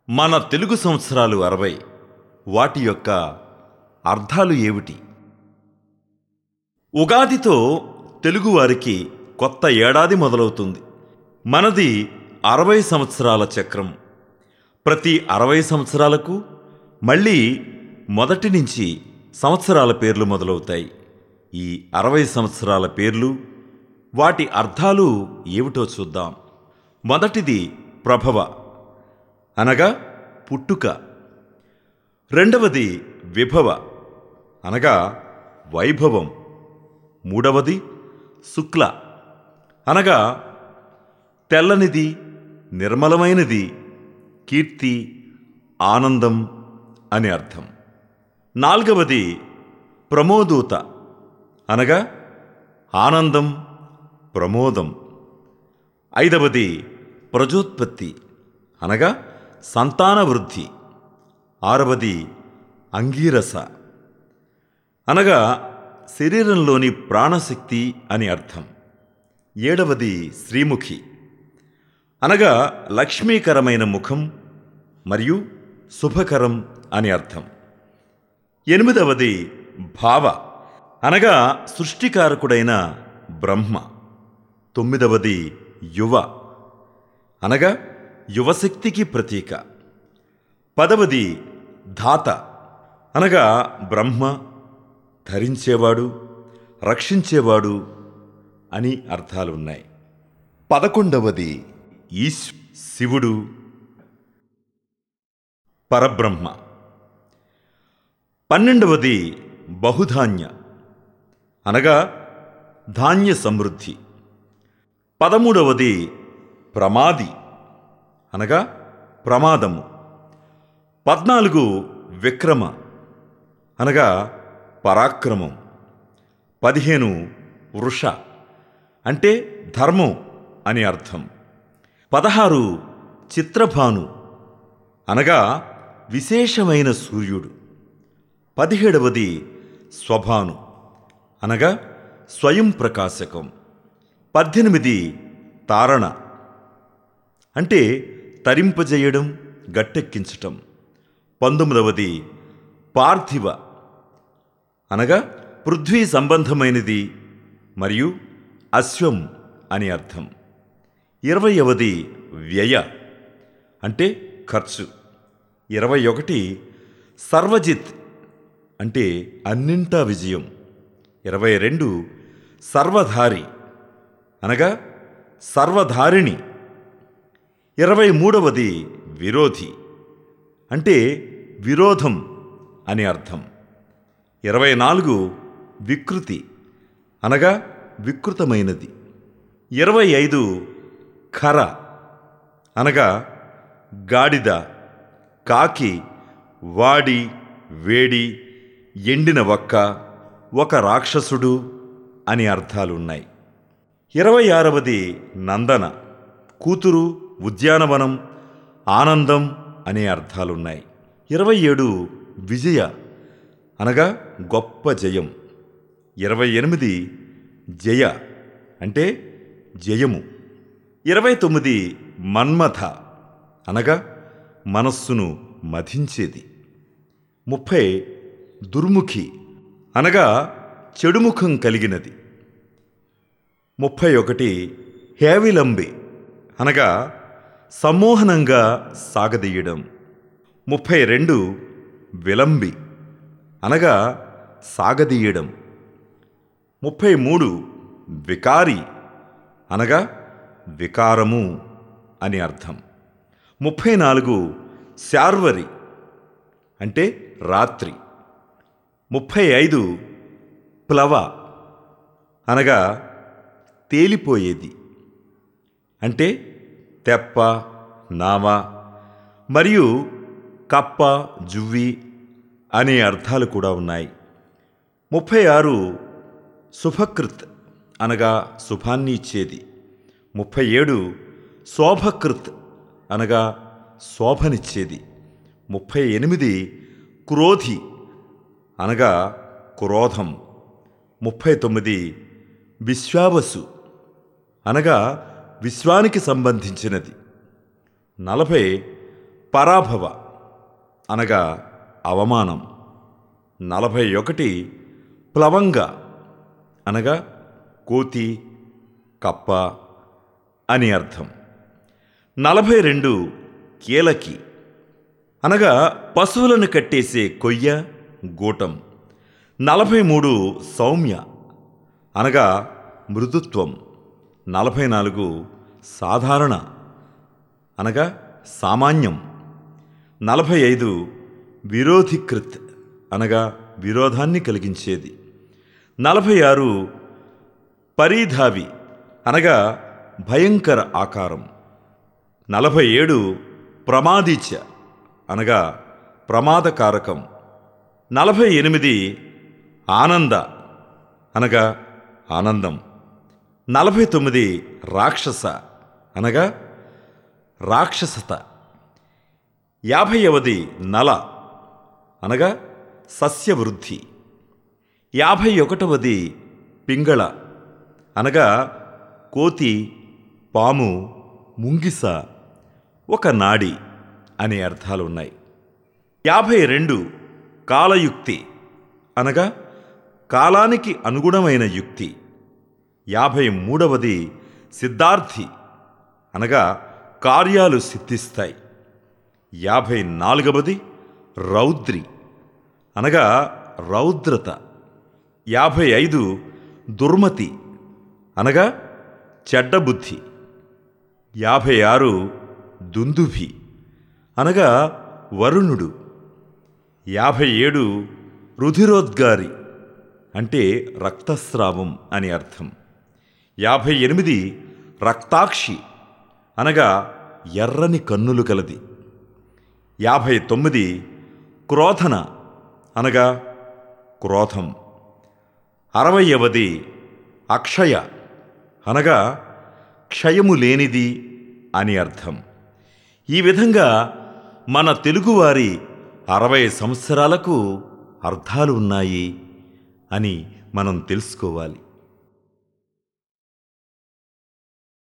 మన తెలుగు సంవత్సరాలు అరవై వాటి యొక్క అర్థాలు ఏమిటి ఉగాదితో తెలుగువారికి కొత్త ఏడాది మొదలవుతుంది మనది అరవై సంవత్సరాల చక్రం ప్రతి అరవై సంవత్సరాలకు మళ్ళీ మొదటి నుంచి సంవత్సరాల పేర్లు మొదలవుతాయి ఈ అరవై సంవత్సరాల పేర్లు వాటి అర్థాలు ఏమిటో చూద్దాం మొదటిది ప్రభవ అనగా పుట్టుక రెండవది విభవ అనగా వైభవం మూడవది శుక్ల అనగా తెల్లనిది నిర్మలమైనది కీర్తి ఆనందం అని అర్థం నాలుగవది ప్రమోదూత అనగా ఆనందం ప్రమోదం ఐదవది ప్రజోత్పత్తి అనగా సంతాన వృద్ధి ఆరవది అంగీరస అనగా శరీరంలోని ప్రాణశక్తి అని అర్థం ఏడవది శ్రీముఖి అనగా లక్ష్మీకరమైన ముఖం మరియు శుభకరం అని అర్థం ఎనిమిదవది భావ అనగా సృష్టికారకుడైన బ్రహ్మ తొమ్మిదవది యువ అనగా యువశక్తికి ప్రతీక పదవది ధాత అనగా బ్రహ్మ ధరించేవాడు రక్షించేవాడు అని అర్థాలున్నాయి పదకొండవది ఈశ్ శివుడు పరబ్రహ్మ పన్నెండవది బహుధాన్య అనగా ధాన్య సమృద్ధి పదమూడవది ప్రమాది అనగా ప్రమాదము పద్నాలుగు విక్రమ అనగా పరాక్రమం పదిహేను వృష అంటే ధర్మం అని అర్థం పదహారు చిత్రభాను అనగా విశేషమైన సూర్యుడు పదిహేడవది స్వభాను అనగా స్వయం ప్రకాశకం పద్దెనిమిది తారణ అంటే తరింపజేయడం గట్టెక్కించటం పంతొమ్మిదవది పార్థివ అనగా పృథ్వీ సంబంధమైనది మరియు అశ్వం అని అర్థం ఇరవయవది వ్యయ అంటే ఖర్చు ఇరవై ఒకటి సర్వజిత్ అంటే అన్నింటా విజయం ఇరవై రెండు సర్వధారి అనగా సర్వధారిణి ఇరవై మూడవది విరోధి అంటే విరోధం అని అర్థం ఇరవై నాలుగు వికృతి అనగా వికృతమైనది ఇరవై ఐదు ఖర అనగా గాడిద కాకి వాడి వేడి ఎండిన వక్క ఒక రాక్షసుడు అని అర్థాలున్నాయి ఇరవై ఆరవది నందన కూతురు ఉద్యానవనం ఆనందం అనే అర్థాలున్నాయి ఇరవై ఏడు విజయ అనగా గొప్ప జయం ఇరవై ఎనిమిది జయ అంటే జయము ఇరవై తొమ్మిది మన్మథ అనగా మనస్సును మధించేది ముప్పై దుర్ముఖి అనగా చెడుముఖం కలిగినది ముప్పై ఒకటి హేవిలంబి అనగా సమ్మోహనంగా సాగదీయడం ముప్పై రెండు విలంబి అనగా సాగదీయడం ముప్పై మూడు వికారి అనగా వికారము అని అర్థం ముప్పై నాలుగు శార్వరి అంటే రాత్రి ముప్పై ఐదు ప్లవ అనగా తేలిపోయేది అంటే తెప్ప నావ మరియు కప్ప జువ్వి అనే అర్థాలు కూడా ఉన్నాయి ముప్పై ఆరు శుభకృత్ అనగా శుభాన్ని ఇచ్చేది ముప్పై ఏడు శోభకృత్ అనగా శోభనిచ్చేది ముప్పై ఎనిమిది క్రోధి అనగా క్రోధం ముప్పై తొమ్మిది విశ్వావసు అనగా విశ్వానికి సంబంధించినది నలభై పరాభవ అనగా అవమానం నలభై ఒకటి ప్లవంగ అనగా కోతి కప్ప అని అర్థం నలభై రెండు కీలకి అనగా పశువులను కట్టేసే కొయ్య గూటం నలభై మూడు సౌమ్య అనగా మృదుత్వం నలభై నాలుగు సాధారణ అనగా సామాన్యం నలభై ఐదు విరోధికృత్ అనగా విరోధాన్ని కలిగించేది నలభై ఆరు పరీధావి అనగా భయంకర ఆకారం నలభై ఏడు ప్రమాదీచ అనగా ప్రమాదకారకం నలభై ఎనిమిది ఆనంద అనగా ఆనందం నలభై తొమ్మిది రాక్షస అనగా రాక్షసత యాభైవది నల అనగా సస్యవృద్ధి యాభై ఒకటవది పింగళ అనగా కోతి పాము ముంగిస ఒక నాడి అనే అర్థాలు ఉన్నాయి యాభై రెండు కాలయుక్తి అనగా కాలానికి అనుగుణమైన యుక్తి యాభై మూడవది సిద్ధార్థి అనగా కార్యాలు సిద్ధిస్తాయి యాభై నాలుగవది రౌద్రి అనగా రౌద్రత యాభై ఐదు దుర్మతి అనగా చెడ్డబుద్ధి యాభై ఆరు దుందుభి అనగా వరుణుడు యాభై ఏడు రుధిరోద్గారి అంటే రక్తస్రావం అని అర్థం యాభై ఎనిమిది రక్తాక్షి అనగా ఎర్రని కన్నులు కలది యాభై తొమ్మిది క్రోధన అనగా క్రోధం అరవయవది అక్షయ అనగా క్షయము లేనిది అని అర్థం ఈ విధంగా మన తెలుగువారి అరవై సంవత్సరాలకు అర్థాలు ఉన్నాయి అని మనం తెలుసుకోవాలి